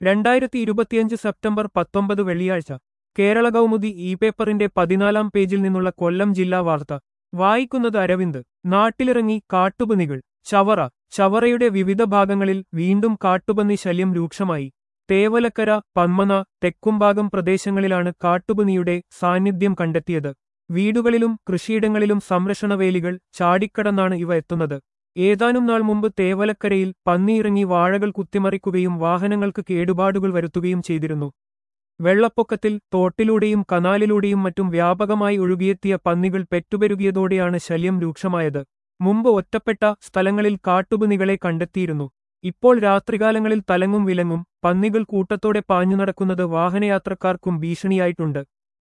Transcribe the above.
രണ്ടായിരത്തി ഇരുപത്തിയഞ്ച് സെപ്റ്റംബർ പത്തൊമ്പത് വെള്ളിയാഴ്ച കേരള കൗമുദി ഇ പേപ്പറിന്റെ പതിനാലാം പേജിൽ നിന്നുള്ള കൊല്ലം ജില്ലാ വാർത്ത വായിക്കുന്നത് അരവിന്ദ് നാട്ടിലിറങ്ങി കാട്ടുപന്നികൾ ചവറ ചവറയുടെ വിവിധ ഭാഗങ്ങളിൽ വീണ്ടും കാട്ടുപന്നി ശല്യം രൂക്ഷമായി തേവലക്കര പന്മന തെക്കുംഭാഗം പ്രദേശങ്ങളിലാണ് കാട്ടുപന്നിയുടെ സാന്നിധ്യം കണ്ടെത്തിയത് വീടുകളിലും കൃഷിയിടങ്ങളിലും സംരക്ഷണവേലികൾ ചാടിക്കടന്നാണ് ഇവ എത്തുന്നത് ഏതാനും നാൾ മുമ്പ് തേവലക്കരയിൽ പന്നിയിറങ്ങി വാഴകൾ കുത്തിമറിക്കുകയും വാഹനങ്ങൾക്ക് കേടുപാടുകൾ വരുത്തുകയും ചെയ്തിരുന്നു വെള്ളപ്പൊക്കത്തിൽ തോട്ടിലൂടെയും കനാലിലൂടെയും മറ്റും വ്യാപകമായി ഒഴുകിയെത്തിയ പന്നികൾ പെറ്റുപെരുകിയതോടെയാണ് ശല്യം രൂക്ഷമായത് മുമ്പ് ഒറ്റപ്പെട്ട സ്ഥലങ്ങളിൽ കാട്ടുപന്നികളെ കണ്ടെത്തിയിരുന്നു ഇപ്പോൾ രാത്രികാലങ്ങളിൽ തലങ്ങും വിലങ്ങും പന്നികൾ കൂട്ടത്തോടെ പാഞ്ഞു നടക്കുന്നത് വാഹനയാത്രക്കാർക്കും ഭീഷണിയായിട്ടുണ്ട്